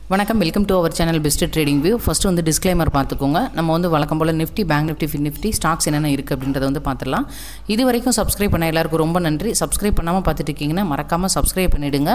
வணக்கம் welcome to our channel best trading view first வந்து disclaimer பார்த்துக்கோங்க நம்ம வந்து வழக்கம் போல் Nifty Bank Nifty Fin Nifty stocks என்னென்ன இருக்குது அப்படின்றத வந்து பார்த்துடலாம் இது வரைக்கும் சப்ஸ்கிரைப் பண்ண எல்லாருக்கும் ரொம்ப நன்றி சப்ஸ்கிரைப் பண்ணாமல் பார்த்துட்டு இருக்கீங்கன்னா மறக்காமல் சப்ஸ்கிரைப் பண்ணிவிடுங்க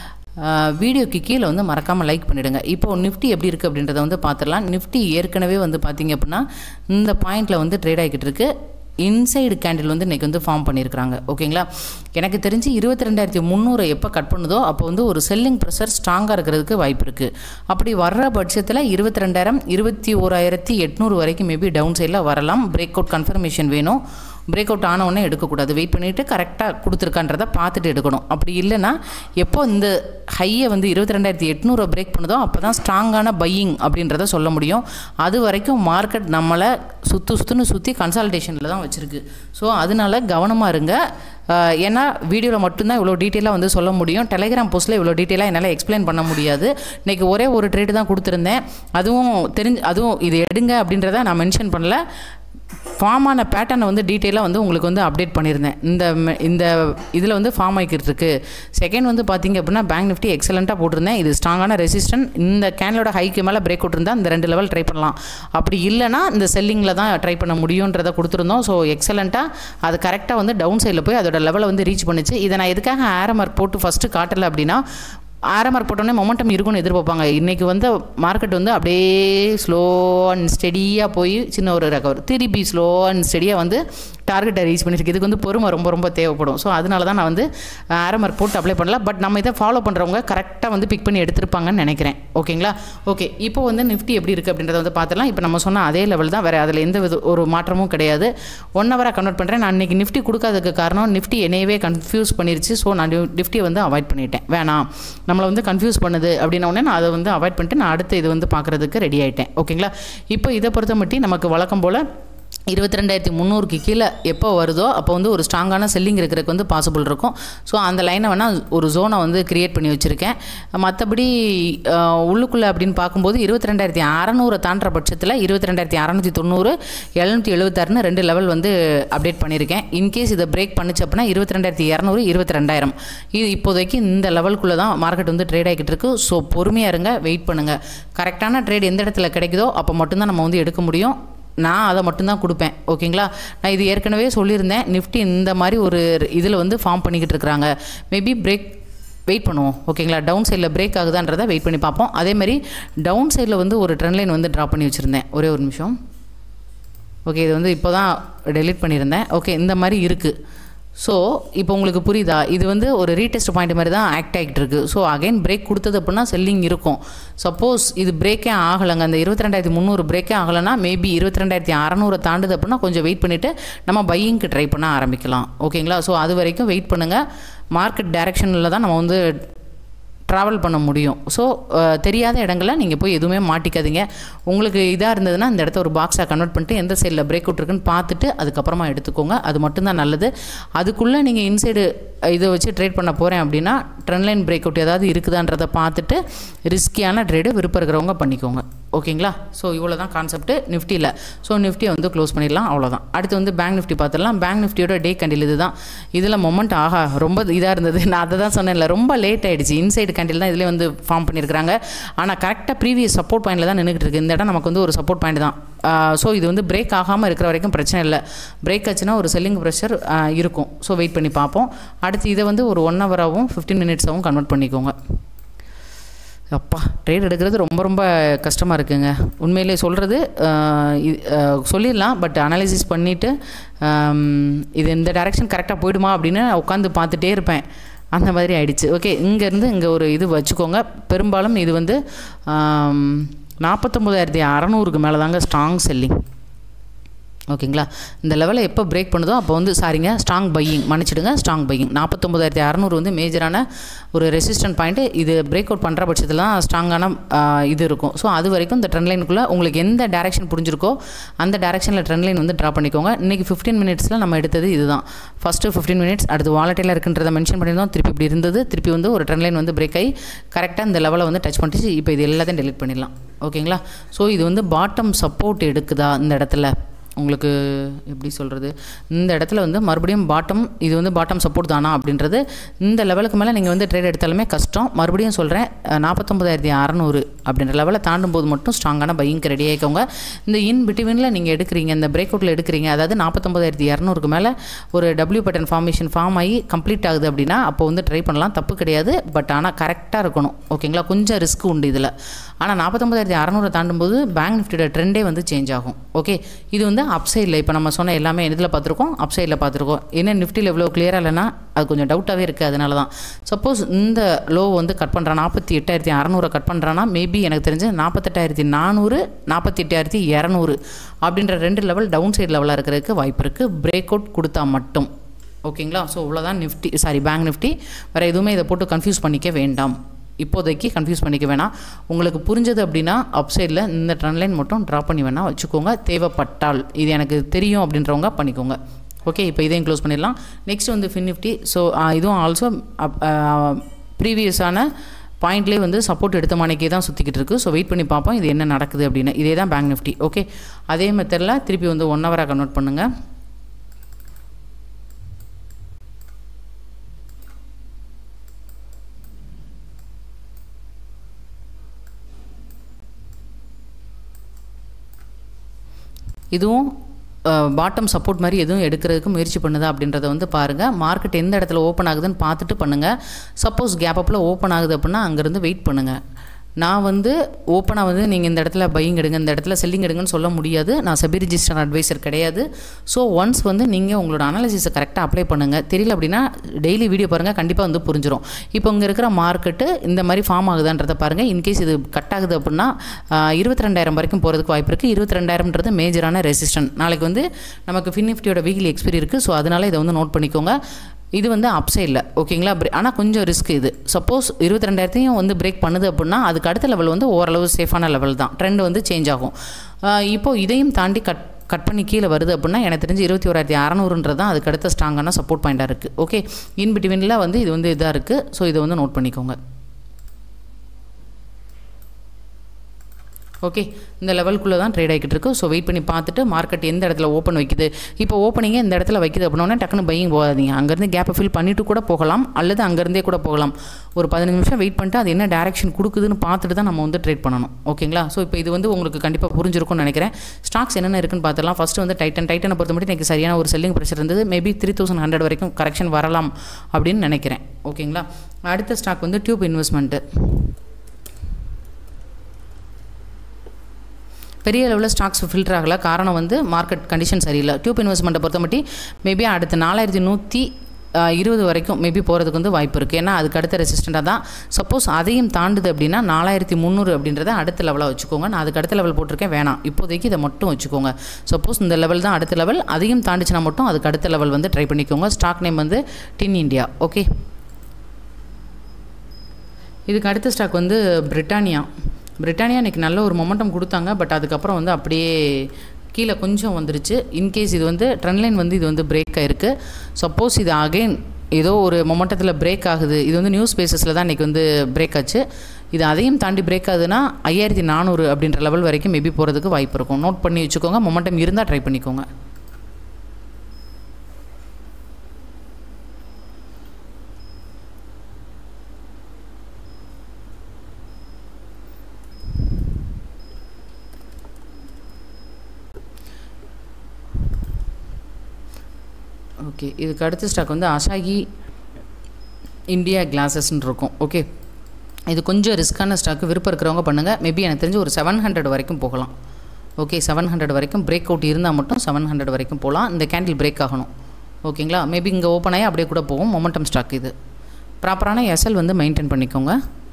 வீடியோக்கு கீழே வந்து மறக்காமல் லைக் பண்ணிவிடுங்க இப்போது நிஃப்டி எப்படி இருக்குது அப்படின்றத வந்து பார்த்துடலாம் நிஃப்டி ஏற்கனவே வந்து பார்த்திங்க அப்படின்னா இந்த பாயிண்டில் வந்து ட்ரேட் ஆகிக்கிட்டு இருக்கு இன்சைடு கேண்டில் வந்து இன்றைக்கி வந்து ஃபார்ம் பண்ணியிருக்கிறாங்க ஓகேங்களா எனக்கு தெரிஞ்சு இருபத்தி ரெண்டாயிரத்தி முந்நூறு எப்போ கட் பண்ணுதோ அப்போ வந்து ஒரு செல்லிங் ப்ரெஷர் ஸ்ட்ராங்காக இருக்கிறதுக்கு வாய்ப்பு இருக்குது அப்படி வர்ற பட்சத்தில் இருபத்தி ரெண்டாயிரம் இருபத்தி ஓராயிரத்தி எட்நூறு வரைக்கும் மேபி டவுன் சைடில் வரலாம் பிரேக் அவுட் கன்ஃபர்மேஷன் வேணும் பிரேக் அவுட் ஆன உடனே எடுக்கக்கூடாது வெயிட் பண்ணிவிட்டு கரெக்டாக கொடுத்துருக்கான்றதை பார்த்துட்டு எடுக்கணும் அப்படி இல்லைன்னா எப்போ இந்த ஹையை வந்து இருபத்தி ரெண்டாயிரத்தி எட்நூறு பிரேக் பண்ணுதோ அப்போ தான் ஸ்ட்ராங்கான பையிங் அப்படின்றத சொல்ல முடியும் அது வரைக்கும் மார்க்கெட் நம்மளை சுற்று சுற்றுன்னு சுற்றி கன்சால்டேஷனில் தான் வச்சுருக்கு ஸோ அதனால கவனமாக இருங்க ஆஹ் ஏன்னா வீடியோவில் மட்டும்தான் இவ்வளோ டீட்டெயிலாக வந்து சொல்ல முடியும் டெலிகிராம் போஸ்ட்டில் இவ்வளோ டீட்டெயிலாக என்னால் எக்ஸ்பிளைன் பண்ண முடியாது இன்றைக்கி ஒரே ஒரு ட்ரேடு தான் கொடுத்துருந்தேன் அதுவும் தெரிஞ்சு அதுவும் இது எடுங்க அப்படின்றத நான் மென்ஷன் பண்ணல ஃபார்ம் ஆன பேட்டர்னை வந்து டீட்டெயிலாக வந்து உங்களுக்கு வந்து அப்டேட் பண்ணியிருந்தேன் இந்த ம- இந்த இதில் வந்து ஃபார்ம் ஆகிக்கிட்டு இருக்கு செகண்ட் வந்து பார்த்தீங்க அப்படின்னா பேங்க் நிஃப்டி எக்ஸலண்ட்டாக போட்டிருந்தேன் இது ஸ்ட்ராங்கான ரெசிஸ்டன்ட் இந்த கேனலோட ஹைக்கு மேலே பிரேக் அவுட் இருந்தால் இந்த ரெண்டு லெவல் ட்ரை பண்ணலாம் அப்படி இல்லைனா இந்த செல்லிங்கில் தான் ட்ரை பண்ண முடியுன்றதை கொடுத்துருந்தோம் ஸோ எக்ஸலண்ட்டாக அது கரெக்டாக வந்து டவுன் சைடில் போய் அதோட லெவலை வந்து ரீச் பண்ணுச்சு இதை நான் எதுக்காக ஆரமார்க் போட்டு ஃபஸ்ட்டு காட்டலை அப்படின்னா ஆரமார்க் போட்டோன்னே மொமெண்டம் இருக்கும்னு எதிர்பார்ப்பாங்க இன்றைக்கி வந்து மார்க்கெட் வந்து அப்படியே ஸ்லோ அண்ட் ஸ்டெடியாக போய் சின்ன ஒரு ரெக்கவர் திருப்பி ஸ்லோ அண்ட் ஸ்டெடியாக வந்து டார்கெட்டை ரீச் பண்ணியிருக்கு இதுக்கு வந்து பொறுமை ரொம்ப ரொம்ப தேவைப்படும் ஸோ அதனால தான் நான் வந்து ஆரமார்க் போட்டு அப்ளை பண்ணல பட் நம்ம இதை ஃபாலோ பண்ணுறவங்க கரெக்டாக வந்து பிக் பண்ணி எடுத்திருப்பாங்கன்னு நினைக்கிறேன் ஓகேங்களா ஓகே இப்போ வந்து நிஃப்டி எப்படி இருக்குது அப்படின்றத வந்து பார்த்துலாம் இப்போ நம்ம சொன்ன அதே லெவல் தான் வேறு அதில் எந்த வித ஒரு மாற்றமும் கிடையாது ஒன் ஹவராக கன்வெர்ட் பண்ணுறேன் நான் இன்றைக்கி நிஃப்டி கொடுக்காததுக்கு காரணம் நிஃப்டி என்னையவே கன்ஃபியூஸ் பண்ணிருச்சு ஸோ நான் நிஃப்டியை வந்து அவாய்ட் பண்ணிட்டேன் வேணாம் நம்மளை வந்து கன்ஃபியூஸ் பண்ணுது அப்படின்ன உடனே நான் அதை வந்து அவாய்ட் பண்ணிட்டு நான் அடுத்து இது வந்து பார்க்குறதுக்கு ரெடி ஆகிட்டேன் ஓகேங்களா இப்போ இதை பொறுத்த மட்டும் நமக்கு வழக்கம் போல் இருபத்தி ரெண்டாயிரத்தி முந்நூறுக்கு கீழே எப்போ வருதோ அப்போ வந்து ஒரு ஸ்ட்ராங்கான செல்லிங் இருக்கிறதுக்கு வந்து பாசிபிள் இருக்கும் ஸோ அந்த லைனை வேணால் ஒரு ஜோனை வந்து கிரியேட் பண்ணி வச்சுருக்கேன் மற்றபடி உள்ளுக்குள்ளே அப்படின்னு பார்க்கும்போது இருபத்தி ரெண்டாயிரத்தி அறநூறு தாண்டுற பட்சத்தில் இருபத்தி ரெண்டாயிரத்தி அறநூற்றி தொண்ணூறு எழுநூற்றி எழுபத்தாறுன்னு ரெண்டு லெவல் வந்து அப்டேட் பண்ணியிருக்கேன் இன்கேஸ் இதை பிரேக் பண்ணுச்சு அப்படின்னா இருபத்தி ரெண்டாயிரத்தி இரநூறு இருபத்தி ரெண்டாயிரம் இது இப்போதைக்கு இந்த லெவலுக்குள்ளே தான் மார்க்கெட் வந்து ட்ரேட் ஆகிக்கிட்டு இருக்கு ஸோ பொறுமையாக இருங்க வெயிட் பண்ணுங்கள் கரெக்டான ட்ரேட் எந்த இடத்துல கிடைக்குதோ அப்போ மட்டும்தான் நம்ம வந்து எடுக்க முடியும் நான் அதை மட்டும்தான் கொடுப்பேன் ஓகேங்களா நான் இது ஏற்கனவே சொல்லியிருந்தேன் நிஃப்டி இந்த மாதிரி ஒரு இதில் வந்து ஃபார்ம் பண்ணிக்கிட்டு இருக்கிறாங்க மேபி பிரேக் வெயிட் பண்ணுவோம் ஓகேங்களா டவுன் சைடில் பிரேக் ஆகுதான்றதை வெயிட் பண்ணி பார்ப்போம் அதே மாதிரி டவுன் சைடில் வந்து ஒரு ட்ரெண்ட் லைன் வந்து ட்ரா பண்ணி வச்சுருந்தேன் ஒரே ஒரு நிமிஷம் ஓகே இது வந்து இப்போ தான் டெலீட் பண்ணியிருந்தேன் ஓகே இந்த மாதிரி இருக்குது ஸோ இப்போ உங்களுக்கு புரியுதா இது வந்து ஒரு ரீடெஸ்ட் பாயிண்ட் மாதிரி தான் ஆக்ட் ஆகிட்டு இருக்கு ஸோ அகைன் பிரேக் கொடுத்தது அப்படின்னா செல்லிங் இருக்கும் சப்போஸ் இது பிரேக்கே ஆகலைங்க அந்த இருபத்தி ரெண்டாயிரத்தி முந்நூறு பிரேக்கே ஆகலைன்னா மேபி இருபத்தி ரெண்டாயிரத்தி அறநூறு தாண்டுது அப்படின்னா கொஞ்சம் வெயிட் பண்ணிவிட்டு நம்ம பையிங்க்கு ட்ரை பண்ண ஆரம்பிக்கலாம் ஓகேங்களா ஸோ அது வரைக்கும் வெயிட் பண்ணுங்கள் மார்க்கெட் டைரெக்ஷனில் தான் நம்ம வந்து ட்ராவல் பண்ண முடியும் ஸோ தெரியாத இடங்களில் நீங்கள் போய் எதுவுமே மாட்டிக்காதீங்க உங்களுக்கு இதாக இருந்ததுன்னா இந்த இடத்த ஒரு பாக்ஸாக கன்வெர்ட் பண்ணிட்டு எந்த சைடில் பிரேக் அவுட் இருக்குன்னு பார்த்துட்டு அதுக்கப்புறமா எடுத்துக்கோங்க அது மட்டும்தான் நல்லது அதுக்குள்ளே நீங்கள் இன்சைடு இதை வச்சு ட்ரேட் பண்ண போகிறேன் அப்படின்னா ட்ரெண்ட் லைன் பிரேக் அவுட் ஏதாவது இருக்குதான்றதை பார்த்துட்டு ரிஸ்கியான ட்ரேடு விருப்பம் இருக்கிறவங்க பண்ணிக்கோங்க ஓகேங்களா ஸோ இவ்வளோ தான் கான்செப்ட் நிஃப்டியில் ஸோ நிஃப்டியை வந்து க்ளோஸ் பண்ணிடலாம் அவ்வளோதான் அடுத்து வந்து பேங்க் நிஃப்டி பார்த்துடலாம் பேங்க் நிஃப்டியோட டே கண்டில் இது தான் இதில் மொமெண்ட் ஆஹா ரொம்ப இதாக இருந்தது நான் அதை தான் சொன்னேன்ல ரொம்ப லேட் ஆகிடுச்சு இன்சைடு கேண்டில் தான் இதிலே வந்து ஃபார்ம் பண்ணியிருக்காங்க ஆனால் கரெக்டாக ப்ரீவியஸ் சப்போர்ட் பாயிண்டில் தான் நின்றுட்டு இருக்கு இந்த இடம் நமக்கு வந்து ஒரு சப்போர்ட் பாயிண்ட் தான் ஸோ இது வந்து பிரேக் ஆகாமல் இருக்கிற வரைக்கும் பிரச்சனை இல்லை பிரேக் ஆச்சுன்னா ஒரு செல்லிங் ப்ரெஷர் இருக்கும் ஸோ வெயிட் பண்ணி பார்ப்போம் அடுத்து இதை வந்து ஒரு ஒன் ஹவராகவும் ஃபிஃப்டீன் மினிட்ஸாகவும் கன்வெர்ட் பண்ணிக்கோங்க அப்பா ட்ரேட் எடுக்கிறது ரொம்ப ரொம்ப கஷ்டமாக இருக்குங்க உண்மையிலே சொல்கிறது சொல்லிடலாம் பட் அனாலிசிஸ் பண்ணிவிட்டு இது இந்த டைரெக்ஷன் கரெக்டாக போயிடுமா அப்படின்னு உட்காந்து பார்த்துட்டே இருப்பேன் அந்த மாதிரி ஆயிடுச்சு ஓகே இங்கேருந்து இங்கே ஒரு இது வச்சுக்கோங்க பெரும்பாலும் இது வந்து நாற்பத்தொம்போதாயிரத்தி அறநூறுக்கு மேலே தாங்க ஸ்ட்ராங் செல்லிங் ஓகேங்களா இந்த லெவலை எப்போ பிரேக் பண்ணுதோ அப்போ வந்து சாரிங்க ஸ்ட்ராங் பையிங் மன்னிச்சிடுங்க ஸ்ட்ராங் பையிங் நாற்பத்தொம்பதாயிரத்தி அறநூறு வந்து மேஜரான ஒரு ரெசிஸ்டன்ட் பாயிண்ட்டு இது பிரேக் அவுட் பண்ணுற பட்சத்தில் தான் ஸ்ட்ராங்கான இது இருக்கும் ஸோ அது வரைக்கும் இந்த ட்ரெண்ட் லைனுக்குள்ளே உங்களுக்கு எந்த டேரெக்ஷன் புரிஞ்சிருக்கோ அந்த டேரெக்ஷனில் ட்ரெண்ட் லைன் வந்து ட்ரா பண்ணிக்கோங்க இன்றைக்கி ஃபிஃப்டீன் மினிட்ஸில் நம்ம எடுத்தது இதுதான் ஃபஸ்ட்டு ஃபிஃப்டீன் மினிட்ஸ் அடுத்து வாலட்டில் இருக்குன்றதை மென்ஷன் பண்ணியிருந்தோம் திருப்பி இப்படி இருந்தது திருப்பி வந்து ஒரு ட்ரெண்ட் லைன் வந்து பிரேக் ஆகி கரெக்டாக இந்த லெவலை வந்து டச் பண்ணிட்டு இப்போ இது எல்லாத்தையும் டெலிட் பண்ணிடலாம் ஓகேங்களா ஸோ இது வந்து பாட்டம் சப்போர்ட் எடுக்குதா இந்த இடத்துல உங்களுக்கு எப்படி சொல்கிறது இந்த இடத்துல வந்து மறுபடியும் பாட்டம் இது வந்து பாட்டம் சப்போர்ட் தானா அப்படின்றது இந்த லெவலுக்கு மேலே நீங்கள் வந்து ட்ரேட் எடுத்தாலுமே கஷ்டம் மறுபடியும் சொல்கிறேன் நாற்பத்தொம்பதாயிரத்தி அறநூறு அப்படின்ற லெவலில் தாண்டும் போது மட்டும் ஸ்ட்ராங்கான பையிங்க்கு ரெடி ஆகிக்கோங்க இந்த இன் பிட்வீனில் நீங்கள் எடுக்கிறீங்க இந்த பிரேக் அவுட்டில் எடுக்கிறீங்க அதாவது நாற்பத்தொம்பதாயிரத்தி இரநூறுக்கு மேலே ஒரு டபிள்யூ பட்டன் ஃபார்மேஷன் ஃபார்ம் ஆகி கம்ப்ளீட் ஆகுது அப்படின்னா அப்போ வந்து ட்ரை பண்ணலாம் தப்பு கிடையாது பட் ஆனால் கரெக்டாக இருக்கணும் ஓகேங்களா கொஞ்சம் ரிஸ்க் உண்டு இதில் ஆனால் நாற்பத்தொம்பதாயிரத்தி அறநூறு தாண்டும் போது பேங்க் நிஃப்டியோட ட்ரெண்டே வந்து சேஞ்ச் ஆகும் ஓகே இது வந்து அப்சைடில் இப்போ நம்ம சொன்ன எல்லாமே இதில் பார்த்துருக்கோம் அப்சைடில் பார்த்துருக்கோம் என்ன நிஃப்டியில் எவ்வளோ கிளியராக இல்லைன்னா அது கொஞ்சம் டவுட்டாகவே இருக்குது அதனால தான் சப்போஸ் இந்த லோ வந்து கட் பண்ணுறான் நாற்பத்தி எட்டாயிரத்தி அறநூறை கட் பண்ணுறான்னா மேபி எனக்கு தெரிஞ்சு நாற்பத்தெட்டாயிரத்தி நானூறு நாற்பத்தி எட்டாயிரத்தி இரநூறு அப்படின்ற ரெண்டு லெவல் டவுன் சைடு லெவலாக இருக்கிறதுக்கு வாய்ப்பு இருக்குது பிரேக் அவுட் கொடுத்தா மட்டும் ஓகேங்களா ஸோ இவ்வளோதான் நிஃப்டி சாரி பேங்க் நிஃப்டி வேறு எதுவுமே இதை போட்டு கன்ஃபியூஸ் பண்ணிக்க வேண்டாம் இப்போதைக்கு கன்ஃபியூஸ் பண்ணிக்க வேணாம் உங்களுக்கு புரிஞ்சது அப்படின்னா அப்சைடில் இந்த ட்ரெண்ட் லைன் மட்டும் ட்ரா பண்ணி வேணால் வச்சுக்கோங்க தேவைப்பட்டால் இது எனக்கு தெரியும் அப்படின்றவங்க பண்ணிக்கோங்க ஓகே இப்போ இதையும் க்ளோஸ் பண்ணிடலாம் நெக்ஸ்ட் வந்து ஃபின் நிஃப்டி ஸோ இதுவும் ஆல்சோ ப்ரீவியஸான பாயிண்ட்லேயே வந்து சப்போர்ட் எடுத்த மணிக்கே தான் சுற்றிக்கிட்டு இருக்குது ஸோ வெயிட் பண்ணி பார்ப்போம் இது என்ன நடக்குது அப்படின்னு இதே தான் பேங்க் நிஃப்டி ஓகே அதே மெத்தடில் திருப்பி வந்து ஒன் ஹவராக கன்வெர்ட் பண்ணுங்கள் இதுவும் பாட்டம் சப்போர்ட் மாதிரி எதுவும் எடுக்கிறதுக்கு முயற்சி பண்ணுதா அப்படின்றத வந்து பாருங்கள் மார்க்கெட் எந்த இடத்துல ஓப்பன் ஆகுதுன்னு பார்த்துட்டு பண்ணுங்கள் சப்போஸ் கேப் அப்பில் ஓப்பன் ஆகுது அப்படின்னா அங்கேருந்து வெயிட் பண்ணுங்கள் நான் வந்து ஓப்பனாக வந்து நீங்கள் இந்த இடத்துல பையிங் எடுங்க இந்த இடத்துல செல்லிங் எடுங்கன்னு சொல்ல முடியாது நான் செபி ரிஜிஸ்டர் அட்வைசர் கிடையாது ஸோ ஒன்ஸ் வந்து நீங்கள் உங்களோட அனாலிசிஸை கரெக்டாக அப்ளை பண்ணுங்கள் தெரியல அப்படின்னா டெய்லி வீடியோ பாருங்கள் கண்டிப்பாக வந்து புரிஞ்சிடும் இப்போ இங்கே இருக்கிற மார்க்கெட்டு இந்த மாதிரி ஃபார்ம் ஆகுதான்றதை பாருங்கள் இன்கேஸ் இது கட் ஆகுது அப்படின்னா இருபத்தி ரெண்டாயிரம் வரைக்கும் போகிறதுக்கு வாய்ப்பு இருக்குது இருபத்தி ரெண்டாயிரம்ன்றது மேஜரான ரெசிஸ்டன் நாளைக்கு வந்து நமக்கு ஃபின் நிஃப்டியோட வீக்லி எக்ஸ்பீரி இருக்குது ஸோ அதனால் இதை வந்து நோட் பண்ணிக்கோங்க இது வந்து அப்சைடில் ஓகேங்களா ஆனால் கொஞ்சம் ரிஸ்க் இது சப்போஸ் இருபத்தி ரெண்டாயிரத்தையும் வந்து பிரேக் பண்ணுது அப்படின்னா அதுக்கு அடுத்த லெவல் வந்து ஓரளவு சேஃபான லெவல் தான் ட்ரெண்ட் வந்து சேஞ்ச் ஆகும் இப்போது இதையும் தாண்டி கட் கட் பண்ணி கீழே வருது அப்படின்னா எனக்கு தெரிஞ்சு இருபத்தி ஓராயிரத்தி அறநூறுன்றது தான் அதுக்கு அடுத்த ஸ்ட்ராங்கான சப்போர்ட் பாயிண்ட்டாக இருக்குது ஓகே இன் பிட்வீனில் வந்து இது வந்து இதாக இருக்குது ஸோ இதை வந்து நோட் பண்ணிக்கோங்க ஓகே இந்த லெவலுக்குள்ளே தான் ட்ரேட் ஆகிக்கிட்டு இருக்கு ஸோ வெயிட் பண்ணி பார்த்துட்டு மார்க்கெட் எந்த இடத்துல ஓப்பன் வைக்குது இப்போ ஓப்பனிங்கே இந்த இடத்துல வைக்குது அப்படின்னா டக்குனு பையிங் போகாதீங்க அங்கேருந்து கேப்பை ஃபில் பண்ணிவிட்டு கூட போகலாம் அல்லது அங்கேருந்தே கூட போகலாம் ஒரு பதினஞ்சு நிமிஷம் வெயிட் பண்ணிட்டு அது என்ன டேரக்ஷன் கொடுக்குதுன்னு பார்த்துட்டு தான் நம்ம வந்து ட்ரேட் பண்ணணும் ஓகேங்களா ஸோ இப்போ இது வந்து உங்களுக்கு கண்டிப்பாக புரிஞ்சிருக்கும்னு நினைக்கிறேன் ஸ்டாக்ஸ் என்னென்ன இருக்குன்னு பார்த்துலாம் ஃபஸ்ட்டு வந்து டைட்டன் டைட்டனை பொறுத்த மட்டும் எனக்கு சரியான ஒரு செல்லிங் ப்ரெஷர் இருந்தது மேபி த்ரீ தௌசண்ட் ஹண்ட்ரட் வரைக்கும் கரெக்ஷன் வரலாம் அப்படின்னு நினைக்கிறேன் ஓகேங்களா அடுத்த ஸ்டாக் வந்து டியூப் இன்வெஸ்ட்மெண்ட்டு பெரிய அளவில் ஸ்டாக்ஸ் ஃபில்டர் ஆகலை காரணம் வந்து மார்க்கெட் கண்டிஷன் சரியில்லை டியூப் இன்வெஸ்ட்மெண்ட்டை பொறுத்த மட்டும் மேபி அடுத்த நாலாயிரத்தி நூற்றி இருபது வரைக்கும் மேபி போகிறதுக்கு வந்து வாய்ப்பு இருக்குது ஏன்னா அதுக்கு அடுத்த ரெசிஸ்டண்ட்டாக தான் சப்போஸ் அதையும் தாண்டுது அப்படின்னா நாலாயிரத்தி முந்நூறு அப்படின்றத அடுத்த லெவலாக வச்சுக்கோங்க நான் அதுக்கு அடுத்த லெவல் போட்டிருக்கேன் வேணாம் இப்போதைக்கு இதை மட்டும் வச்சுக்கோங்க சப்போஸ் இந்த லெவல் தான் அடுத்த லெவல் அதையும் தாண்டிச்சுனா மட்டும் அதுக்கு அடுத்த லெவல் வந்து ட்ரை பண்ணிக்கோங்க ஸ்டாக் நேம் வந்து டின் இண்டியா ஓகே இதுக்கு அடுத்த ஸ்டாக் வந்து பிரிட்டானியா பிரிட்டானியா இன்றைக்கி நல்ல ஒரு மொமெண்டம் கொடுத்தாங்க பட் அதுக்கப்புறம் வந்து அப்படியே கீழே கொஞ்சம் வந்துருச்சு இன்கேஸ் இது வந்து ட்ரெண்ட் லைன் வந்து இது வந்து பிரேக் ஆகிருக்கு சப்போஸ் இது அகைன் ஏதோ ஒரு மொமெண்டத்தில் பிரேக் ஆகுது இது வந்து நியூஸ் பேசஸில் தான் இன்றைக்கி வந்து பிரேக் ஆச்சு இது அதையும் தாண்டி பிரேக் ஆகுதுன்னா ஐயாயிரத்தி நானூறு அப்படின்ற லெவல் வரைக்கும் மேபி போகிறதுக்கு வாய்ப்பு இருக்கும் நோட் பண்ணி வச்சுக்கோங்க மொமெண்டம் இருந்தால் ட்ரை பண்ணிக்கோங்க ஓகே இதுக்கு அடுத்த ஸ்டாக் வந்து அசாகி இந்தியா கிளாஸஸ்ன்னு இருக்கும் ஓகே இது கொஞ்சம் ரிஸ்க்கான ஸ்டாக்கு விருப்பம் இருக்கிறவங்க பண்ணுங்கள் மேபி எனக்கு தெரிஞ்சு ஒரு செவன் ஹண்ட்ரட் வரைக்கும் போகலாம் ஓகே செவன் ஹண்ட்ரட் வரைக்கும் பிரேக் அவுட் இருந்தால் மட்டும் செவன் ஹண்ட்ரட் வரைக்கும் போகலாம் இந்த கேண்டில் பிரேக் ஆகணும் ஓகேங்களா மேபி இங்கே ஓப்பன் ஆகி அப்படியே கூட போகும் மொமெண்டம் ஸ்டாக் இது ப்ராப்பரான எஸ்எல் வந்து மெயின்டைன் பண்ணிக்கோங்க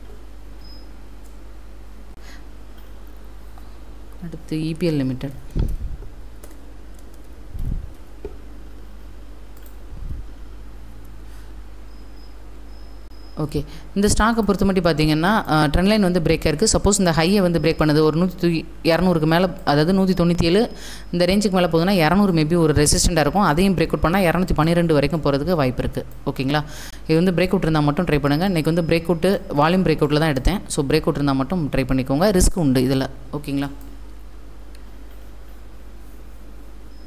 அடுத்து இபிஎல் லிமிடெட் ஓகே இந்த ஸ்டாக்கை பொறுத்த மட்டும் பார்த்தீங்கன்னா ட்ரெண்ட் லைன் வந்து பிரேக் இருக்குது சப்போஸ் இந்த ஹையை வந்து பிரேக் பண்ணுது ஒரு நூற்றி இரநூறுக்கு மேலே அதாவது நூற்றி தொண்ணூற்றி ஏழு இந்த ரேஞ்சுக்கு மேலே போகுதுன்னா இரநூறு மேபி ஒரு ரெசிஸ்டண்ட்டாக இருக்கும் அதையும் பிரேக் அவுட் பண்ணால் இரநூத்தி பன்னிரெண்டு வரைக்கும் போகிறதுக்கு வாய்ப்பு இருக்குது ஓகேங்களா இது வந்து பிரேக் அவுட் இருந்தால் மட்டும் ட்ரை பண்ணுங்கள் இன்றைக்கி வந்து பிரேக் அவுட்டு வால்யூம் பிரேக் அவுட்டில் தான் எடுத்தேன் ஸோ பிரேக் அவுட் இருந்தால் மட்டும் ட்ரை பண்ணிக்கோங்க ரிஸ்க் உண்டு இதில் ஓகேங்களா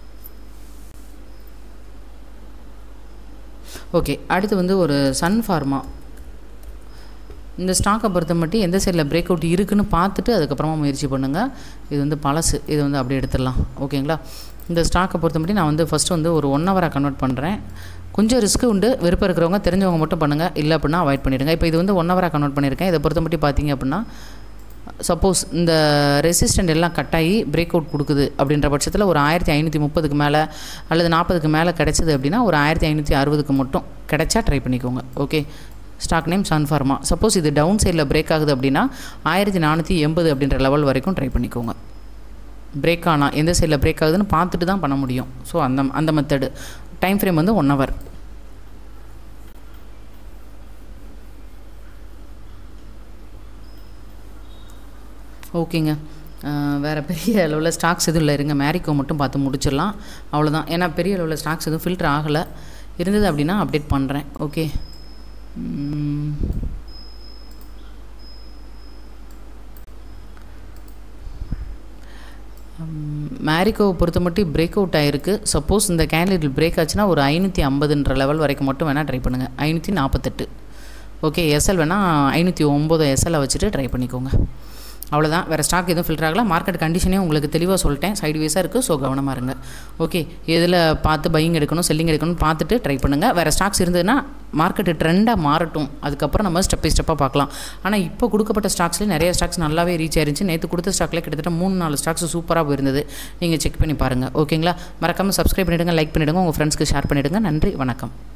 ஓகே அடுத்து வந்து ஒரு சன் ஃபார்மா இந்த ஸ்டாக்கை பொறுத்த மட்டும் எந்த சைடில் பிரேக் அவுட் இருக்குன்னு பார்த்துட்டு அதுக்கப்புறமா முயற்சி பண்ணுங்கள் இது வந்து பழசு இது வந்து அப்படியே எடுத்துடலாம் ஓகேங்களா இந்த ஸ்டாக்கை பொறுத்த மட்டும் நான் வந்து ஃபஸ்ட்டு வந்து ஒரு ஒன் ஹவராக கன்வெர்ட் பண்ணுறேன் கொஞ்சம் ரிஸ்க்கு உண்டு விருப்பம் இருக்கிறவங்க தெரிஞ்சவங்க மட்டும் பண்ணுங்கள் இல்லை அப்படின்னா அவாய்ட் பண்ணிவிடுங்க இப்போ இது வந்து ஒன் ஹவராக கன்வெர்ட் பண்ணியிருக்கேன் இதை பொறுத்த மட்டும் பார்த்தீங்க அப்படின்னா சப்போஸ் இந்த ரெசிஸ்டன்ட் எல்லாம் கட்டாயி பிரேக் அவுட் கொடுக்குது அப்படின்ற பட்சத்தில் ஒரு ஆயிரத்தி ஐநூற்றி முப்பதுக்கு மேலே அல்லது நாற்பதுக்கு மேலே கிடைச்சது அப்படின்னா ஒரு ஆயிரத்தி ஐநூற்றி அறுபதுக்கு மட்டும் கிடைச்சா ட்ரை பண்ணிக்கோங்க okay stock name Sun Pharma suppose இது டவுன் சைடில் பிரேக் ஆகுது அப்படின்னா ஆயிரத்தி நானூற்றி எண்பது அப்படின்ற லெவல் வரைக்கும் ட்ரை பண்ணிக்கோங்க பிரேக் ஆனால் எந்த சைடில் பிரேக் ஆகுதுன்னு பார்த்துட்டு தான் பண்ண முடியும் ஸோ அந்த அந்த மெத்தடு டைம் ஃப்ரேம் வந்து ஒன் ஹவர் ஓகேங்க வேறு பெரிய அளவில் ஸ்டாக்ஸ் எதுவும் இல்லை இருங்க மேரிக்கோ மட்டும் பார்த்து முடிச்சிடலாம் அவ்வளோதான் ஏன்னா பெரிய அளவில் ஸ்டாக்ஸ் எதுவும் ஃபில்டர் ஆகலை இருந்தது அப்படின்னா அப்டேட் பண்ணுறேன் ஓகே மேரிக்கோவை பொறுத்த மட்டும் பிரேக் அவுட் ஆகிருக்கு சப்போஸ் இந்த கேண்டிடேட் பிரேக் ஆச்சுன்னா ஒரு ஐநூற்றி ஐம்பதுன்ற லெவல் வரைக்கும் மட்டும் வேணால் ட்ரை பண்ணுங்கள் ஐநூற்றி நாற்பத்தெட்டு ஓகே எஸ்எல் வேணால் ஐநூற்றி ஒம்பது எஸ்எல்லை வச்சுட்டு ட்ரை பண்ணிக்கோங்க அவ்வளோதான் வேறு ஸ்டாக் எதுவும் ஃபில்டர் ஆகலாம் மார்க்கெட் கண்டிஷனே உங்களுக்கு தெளிவாக சொல்லிட்டேன் சைடு வேஸாக இருக்குது ஸோ கவனமாக இருங்க ஓகே எதில் பார்த்து பையிங் எடுக்கணும் செல்லிங் எடுக்கணும்னு பார்த்துட்டு ட்ரை பண்ணுங்கள் வேறு ஸ்டாக்ஸ் இருந்ததுன்னா மார்க்கெட்டு ட்ரெண்டாக மாறட்டும் அதுக்கப்புறம் நம்ம ஸ்டெப் பை ஸ்டெப்பாக பார்க்கலாம் ஆனால் இப்போ கொடுக்கப்பட்ட ஸ்டாக்ஸ்லேயே நிறைய ஸ்டாக்ஸ் நல்லாவே ரீச் ஆயிருந்துச்சு நேற்று கொடுத்த ஸ்டாக்லேயே கிட்டத்தட்ட மூணு நாலு ஸ்டாக்ஸ் சூப்பராக போயிருந்தது நீங்கள் செக் பண்ணி பாருங்கள் ஓகேங்களா மறக்காமல் சப்ஸ்கிரைப் பண்ணிவிடுங்க லைக் பண்ணிவிடுங்க உங்கள் ஃப்ரெண்ட்ஸ்க்கு ஷேர் பண்ணிவிடுங்க நன்றி வணக்கம்